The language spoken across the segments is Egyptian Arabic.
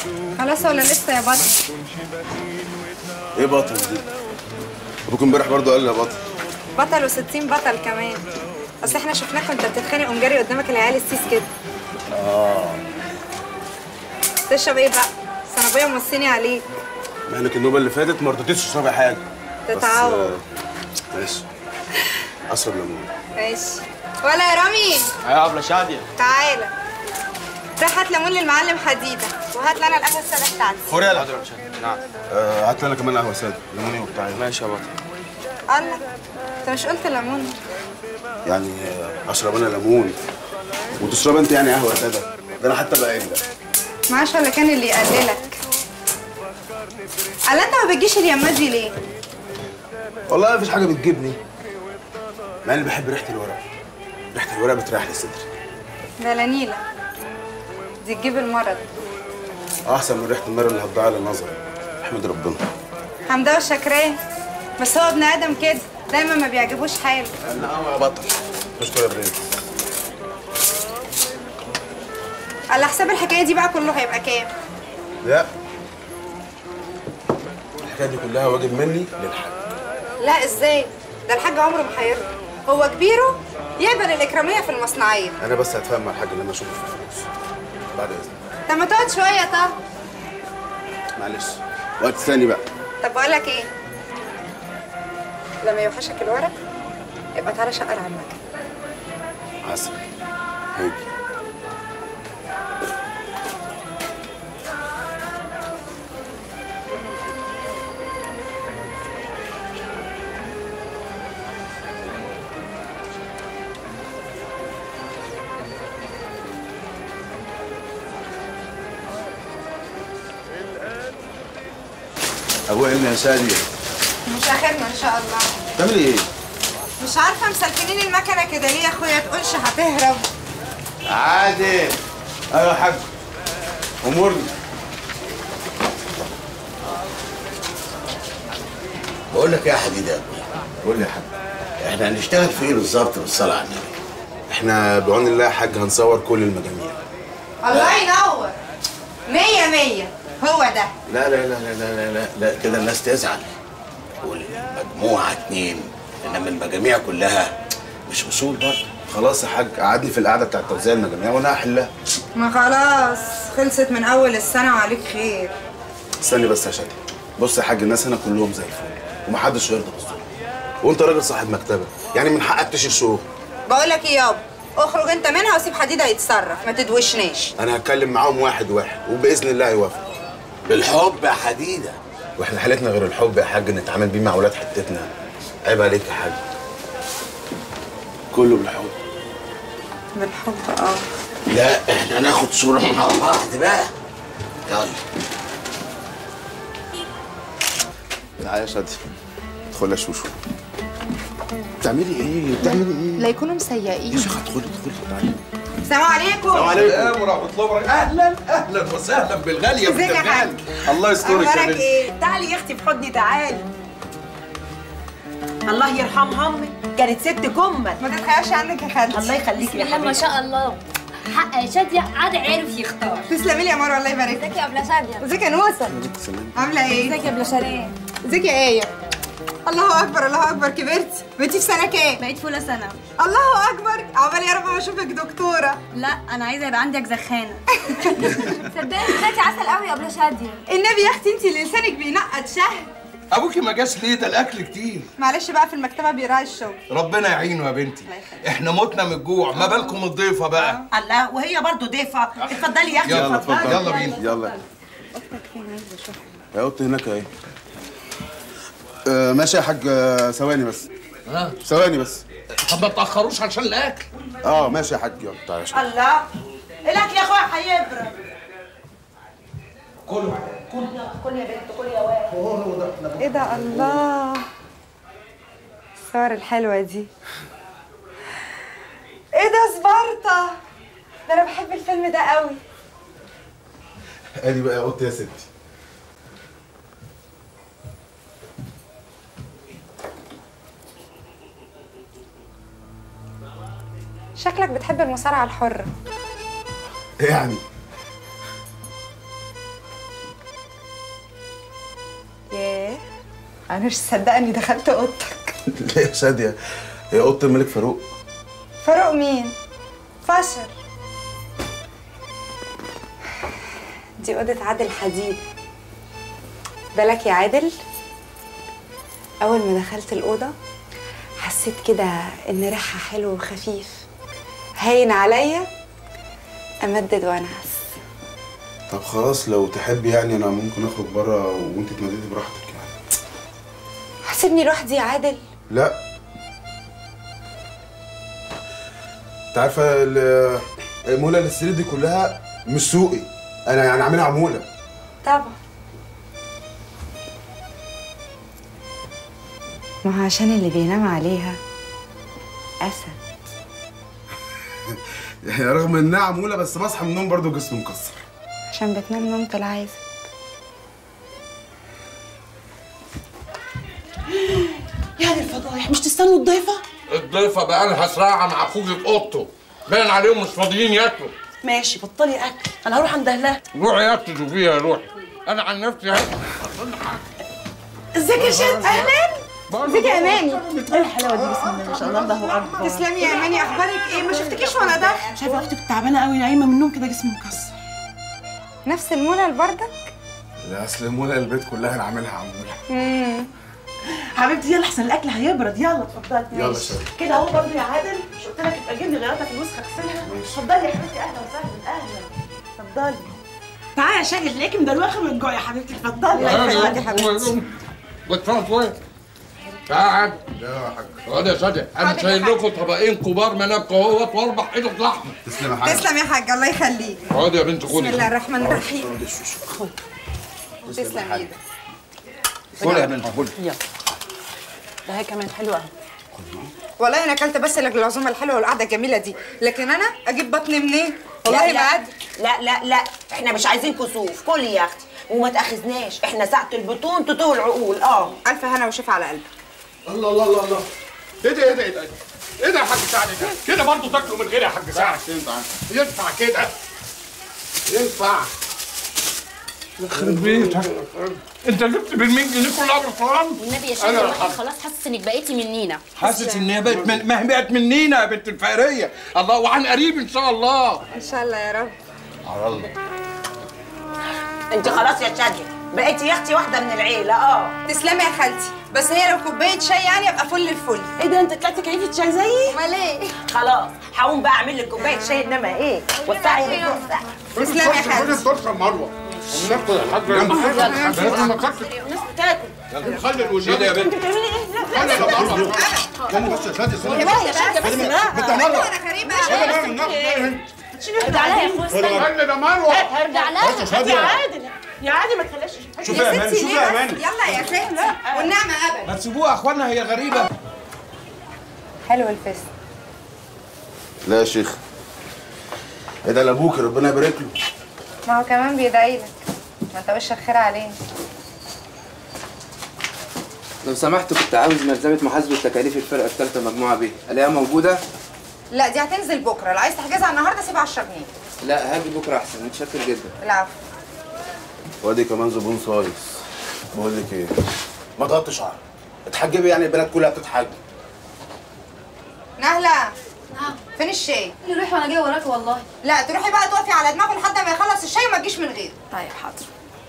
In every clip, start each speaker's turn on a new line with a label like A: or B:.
A: خلاص ولا لسه يا بطل
B: ايه بطل دي ابوك امبارح برضه قال لي يا بطل
A: بطل وستين بطل كمان اصل احنا شفناك وانت بتتخانق ومجري قدامك العيال السيس كده
B: اه
A: تشرب ايه بقى؟ بس انا ابويا موصيني عليك
B: مالك النوبه اللي فاتت ما رضيتيش تشربي حاجه بس،
A: تتعوض.
B: آه، ماشي اشرب ليمون
A: ماشي ولا يا رامي
C: يا ابله شاديه
A: تعالى روح هات ليمون للمعلم حديده وهات لنا القهوه الساده بتاعتي
B: خوري يلا
C: نعم
B: آه، هات لي انا كمان قهوه ساده ليموني وبتاعي
C: ماشي يا بطل
A: الله انت مش قلت ليمون
B: يعني آه، اشرب انا ليمون وتشرب انت يعني قهوه ساده ده انا حتى بقى ده
A: معاش ولا كان اللي يقللك قال انت ما بتجيش اليمات دي ليه؟
B: والله مفيش حاجه بتجيبني مع اني بحب ريحه الورق ريحه الورق بتريح لي صدري
A: ده لا نيله دي تجيب المرض
B: احسن من ريحه المره اللي هتضيع لي النظر احمد ربنا
A: حمده وشكراه بس هو ابن ادم كده دايما ما بيعجبوش حاله
B: نعم يا بطل اشكر يا برنس
A: على حساب الحكايه دي بقى كله هيبقى كام؟
B: لا الحكايه دي كلها واجب مني للحاج
A: لا ازاي؟ ده الحاج عمره ما هيرضى هو كبيره يقبل الاكراميه في المصنعيه
B: انا بس هتفاهم مع الحاج لما اشوفه في الفلوس بعد اذنك
A: طب ما تقعد شويه طب
B: معلش وقت ثاني بقى
A: طب بقول لك ايه؟ لما يوحشك الورق يبقى تعالى شقر عمك
B: عسل هيجي ابويا يا شاديه
A: مش اخرنا ان شاء الله
B: بتعملي ايه؟
A: مش عارفه مسلكنين المكنه كده ليه يا اخويا تقولش هتهرب
B: عادل ايوه يا حاج امورني
D: بقول لك إيه يا حديد يا ابويا
B: قول لي يا حاج
D: احنا هنشتغل في ايه بالظبط بالصلاه على النبي
B: احنا بعون الله يا حاج هنصور كل المجاميع
A: الله ينور مية مية هو ده
D: لا لا لا لا لا لا, لا, لا كده الناس تزعل والمجموعه اتنين انما المجاميع كلها مش اصول برضه
B: خلاص يا حاج قعدني في القعده بتاعت توزيع المجاميع وانا هحلها
A: ما خلاص خلصت من اول السنه وعليك خير
B: استني بس يا شادي بص يا حاج الناس هنا كلهم زي الفل ومحدش يرضى بالظلم وانت راجل صاحب مكتبه يعني من حقك تشيل شغل
A: بقول لك ايه يابا اخرج انت منها وسيب حديده يتصرف ما تدوشناش
B: انا هتكلم معاهم واحد واحد وباذن الله هيوافق
D: بالحب يا حديده
B: واحنا حالتنا غير الحب يا حاج نتعامل بيه مع ولاد حتتنا عيب عليك يا حاج كله بالحب
A: بالحب اه
D: لا احنا ناخد صوره مع بعض بقى يلا
B: تعالى يا شادي ادخل يا شوشو بتعملي ايه؟ بتعملي ايه؟
E: لا يكونوا مسيئين
B: يا شيخ ادخلي ادخلي تعالي
A: السلام عليكم
F: السلام ورحمة الله وبركاته أهلا أهلا وسهلا بالغالية
A: ازيك يا
F: بنت
A: حاج؟
F: الغالي الله يسترك يا
A: اخبارك
F: بنت
A: ايه
G: تعالي يا اختي في حضني تعالي الله يرحمها امك كانت ست كمل
A: ما تتخيلش عنك يا خالتي
G: الله يخليكي يا
H: بسم الله ما
G: حبيبتي
H: شاء الله حق شادية عاد عرف يختار
A: تسلمي لي يا مروه الله يبارك
H: ازيك يا ابله شادية
A: ازيك يا نوسه عامله ايه
H: ازيك يا ابله شريف
A: ازيك يا ايه الله اكبر الله اكبر كبرت بقيتي في سنه كام
H: بقيت فولة سنة
A: الله اكبر عقبال يا رب ما اشوفك دكتوره
H: لا انا عايزة يبقى عندك زخانة صدقني طلعتي عسل قوي يا ابله شادية
A: النبي يا اختي انت لسانك بينقط شهد
F: أبوكي ما جاش ليه ده الأكل كتير
A: معلش بقى في المكتبه بيراعي الشغل
F: ربنا يعينه يا بنتي إحنا متنا من الجوع ما بالكم الضيفة بقى
G: الله وهي برضو ضيفه اتفضلي يا اختي
F: يلا
G: اتفضلي
F: يلا بينا
B: يلا يا قلت هناك اهي آه ماشي يا حاج آه، ثواني بس
F: ها
B: ثواني بس
F: طب ما تأخروش عشان الأكل
B: اه ماشي يا حاج يلا تعالى يا شادي.
G: الله الاكل يا اخويا هيبرد
F: كله
G: كل يا بنت كل يا واد
A: ايه ده الله الصور الحلوه دي ايه ده سبارتا ده انا بحب الفيلم ده قوي
B: ادي بقى يا قلت يا ستي
A: شكلك بتحب المصارعه الحره
B: ايه يعني
A: انا مش مصدقه اني دخلت اوضتك
B: ليه يا شاديه هي اوضه الملك فاروق
A: فاروق مين فشر دي اوضه عادل حديد بالك يا عادل اول ما دخلت الاوضه حسيت كده ان ريحها حلو وخفيف هاين عليا امدد وانعس
B: طب خلاص لو تحب يعني انا ممكن اخرج بره وانت تناديتي براحتك يعني
A: هسيبني لوحدي يا عادل
B: لا انت عارفه ال- المولة للسرير دي كلها مش سوقي انا يعني عاملها عموله
A: طبعا ما هو عشان اللي بينام عليها اسد
B: يعني رغم انها عموله بس بصحى من النوم برضه جسمي مكسر
A: عشان بتنام نومة العايزة
G: يا دي الفضايح مش تستنوا الضيفه
F: الضيفه بقى لها ساعه مع اخوك في اوضته باين عليهم مش فاضيين ياكلوا
G: ماشي بطلي اكل انا هروح عند اهلها
F: روحي يا شوفيها يا روحي انا عن نفسي هاكل.
G: ازيك يا شاد اهلا
A: ازيك يا اماني
G: ايه الحلاوه دي بسم الله ما شاء الله الله اكبر
A: تسلمي يا اماني اخبارك ايه ما شفتكيش وانا داخل
G: شايفه اختك تعبانه قوي نايمه من النوم كده جسمي مكسر
A: نفس المولى لبردك
B: لا اصل المولة البيت كلها انا عاملها عموله
G: حبيبتي يلا احسن الاكل هيبرد يلا اتفضلي
B: يلا
G: ماشي.
B: شادي.
G: كده اهو برضه يا عادل مش قلت لك ابقى جيب لي غيراتك الوسخه اغسلها اتفضلي يا حبيبتي اهلا وسهلا اهلا اتفضلي تعالي يا شادي تلاقيكي مدروخه من الجوع يا حبيبتي اتفضلي
A: الله يخليك يا حبيبتي.
F: بتفرج شويه تعال
B: لا يا حاج
F: اقعد يا سادة انا
A: حاضر يا
F: شايل
A: حاج.
F: لكم طبقين كبار منابكه اهوت واربع حتت لحمه
B: تسلم يا حاج
A: تسلم يا حاج الله يخليك
F: اقعد يا بنت
A: بسم الله
F: خدي
A: الرحمن الرحيم تسلم ايدك
F: خدي يا بنت خدي
G: ده هي كمان حلوه قوي
A: والله انا اكلت بس لك العزومه الحلوه والقعده الجميله دي لكن انا اجيب بطني منين والله
C: لا
A: ما
C: لا,
A: قادر
C: لا لا لا احنا مش عايزين كسوف كلي يا اختي وما تاخذناش احنا ساعه البطون تطول العقول اه
A: الف هنا وشفا على قلبك
F: الله الله الله الله ايه ده ايه ده ايه ده ايه ده يا حاج سعد ده كده برضه تاكلوا من غير يا حاج سعد ينفع كده ينفع يخرب بيتك انت جبت بال 100 جنيه كلها بالفرن
E: والنبي يا
F: أنا
E: شيخ الواحد
F: الحق.
E: خلاص حاسس انك بقيتي منينا
F: حاسس ان هي بقت من ما هي بقت منينا يا بنت الفقريه الله وعن قريب ان شاء الله
A: ان شاء الله يا رب
F: على الله
C: انت خلاص يا شاديه بقيتي يا اختي واحده من العيله اه
A: تسلمي يا خالتي بس هي لو كوبايه شاي يعني ابقى فل الفل
G: ايه ده انت طلعتي كيفه شاي زيي
A: امال ايه
C: خلاص هقوم بقى اعمل لك كوبايه شاي انما ايه وسعي يا بنت وسعي
A: تسلمي يا
F: خدي
A: خالتي
F: الطرشه مروه وناخد يا حاج يلا ما خدتش
C: الناس بتاكل
F: خلي الوجيه يا بنت
C: بتعملي ايه لا
F: خلي يا مروه استني بس يا شادي استني بس
C: يا شاديه بس
F: بنت مروه
A: انا غريبه
F: خلي بقى من
E: ارجع لها يا اخويا استنى
F: خلي ده مروه
E: ارجع لها
G: يا عادل يا عادل ما تخليش
F: شوفي يا مان
A: ستي
F: شوفي
A: ليه
F: يا
A: بس؟
F: مان
A: يلا يا ستي والنعمه ابدا
F: ما تسيبوها يا اخوانا هي غريبه
A: حلو الفست
B: لا يا شيخ ايه ده لابوك ربنا يبارك له
A: ما هو كمان بيدعي لك ما انت وشك خير عليه
I: لو سمحت كنت عاوز ملزمة محاسبة تكاليف الفرقة الثالثة مجموعة ب الاقيها موجودة؟
A: لا دي هتنزل بكره لو عايز تحجزها النهارده سيب 10 جنيه
I: لا هاجي بكرة أحسن متشكر جدا
A: العفو
B: وادي كمان زبون صايص بقول لك ايه ما تغطي شعرك اتحجبي يعني البنات كلها بتتحجب
A: نهله
H: نعم
A: فين الشاي
H: اللي روحي وانا جايه وراكي والله
A: لا تروحي بقى تقفي على دماغه لحد ما يخلص الشاي وما تجيش من غيره
H: طيب حاضر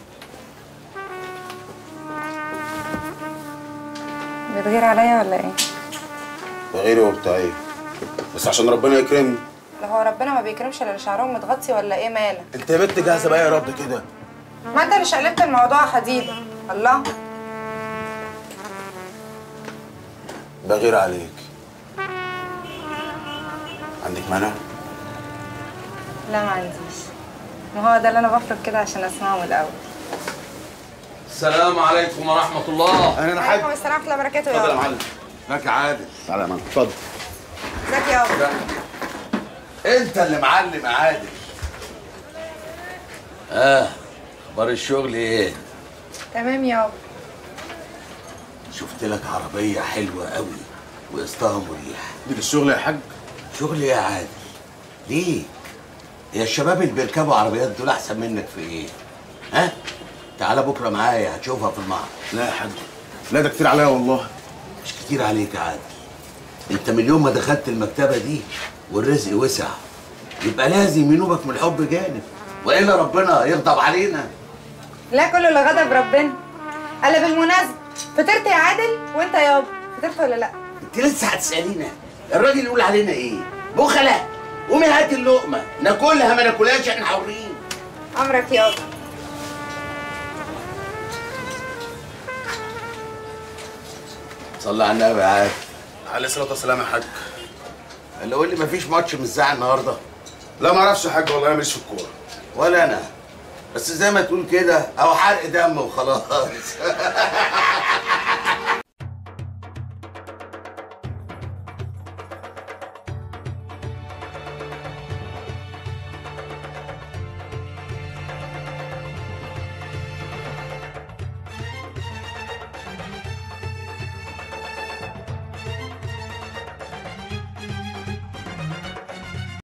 A: بتغير عليا ولا ايه
B: غيري وبتاع ايه بس عشان ربنا يكرمني
A: لا هو ربنا ما بيكرمش الا اللي شعرهم متغطي ولا ايه مالك
B: انت يا بنت جاهزه بقى يا رب كده
A: ما انت اللي شقلبت الموضوع يا حديد الله
B: بغير عليك عندك مانع؟
A: لا ما عنديش ما هو ده اللي انا بفرق كده عشان اسمعه من الاول
F: السلام عليكم ورحمه الله
B: انا انا
A: عليكم السلام ورحمه الله وبركاته
B: اتفضل يا
A: يا
B: معلم
F: لك عادل
B: تعالى يا معلم اتفضل
A: ازيك يا ابو
D: انت اللي معلم عادل اه اخبار الشغل ايه
A: تمام يا ابو
D: شفت لك عربيه حلوه قوي وقسطها مريح
B: دي للشغل يا حاج
D: شغل يا عادل ليه يا الشباب اللي بيركبوا عربيات دول احسن منك في ايه ها تعالى بكره معايا هتشوفها في المعرض
B: لا يا حاج لا ده كتير عليا والله
D: مش كتير عليك يا عادل انت من يوم ما دخلت المكتبه دي والرزق وسع يبقى لازم ينوبك من الحب جانب والا ربنا يغضب علينا
A: لا كله اللي غضب ربنا الا بالمناسبه فطرت يا عادل وانت يابا فطرت ولا لا
D: انت لسه هتسالينا الراجل يقول علينا ايه بخله قومي هاتي اللقمه ناكلها ما ناكلهاش احنا حرين
A: امرك يابا
D: صلي على النبي يا عادل
B: عليه الصلاه والسلام يا حاج
D: اللي قول لي مفيش ماتش من الساعه النهارده
B: لا ما اعرفش يا حاج والله انا ماليش في الكوره
D: ولا انا بس زي ما تقول كده او حرق دم وخلاص